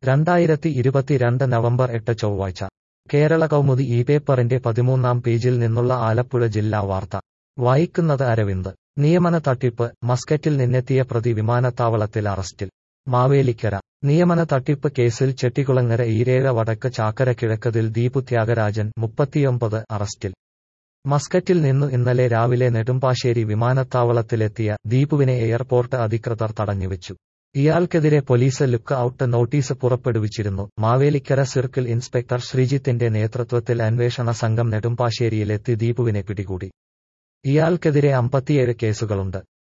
രണ്ടായിരത്തി ഇരുപത്തിരണ്ട് നവംബർ എട്ട് ചൊവ്വാഴ്ച കേരള കൗമുദി ഈ പേപ്പറിന്റെ പതിമൂന്നാം പേജിൽ നിന്നുള്ള ആലപ്പുഴ ജില്ലാ വാർത്ത വായിക്കുന്നത് അരവിന്ദ് നിയമന തട്ടിപ്പ് മസ്കറ്റിൽ നിന്നെത്തിയ പ്രതി വിമാനത്താവളത്തിൽ അറസ്റ്റിൽ മാവേലിക്കര നിയമന തട്ടിപ്പ് കേസിൽ ചെട്ടികുളങ്ങര ഈരേഴ വടക്ക് ചാക്കര കിഴക്കതിൽ ദീപു ത്യാഗരാജൻ മുപ്പത്തിയൊമ്പത് അറസ്റ്റിൽ മസ്കറ്റിൽ നിന്നു ഇന്നലെ രാവിലെ നെടുമ്പാശ്ശേരി വിമാനത്താവളത്തിലെത്തിയ ദീപുവിനെ എയർപോർട്ട് അധികൃതർ തടഞ്ഞുവെച്ചു ഇയാൾക്കെതിരെ പോലീസ് ലുക്ക് ഔട്ട് നോട്ടീസ് പുറപ്പെടുവിച്ചിരുന്നു മാവേലിക്കര സർക്കിൾ ഇൻസ്പെക്ടർ ശ്രീജിത്തിന്റെ നേതൃത്വത്തിൽ അന്വേഷണ സംഘം നെടുമ്പാശ്ശേരിയിലെത്തി ദീപുവിനെ പിടികൂടി ഇയാൾക്കെതിരെ അമ്പത്തിയേഴ് കേസുകളുണ്ട്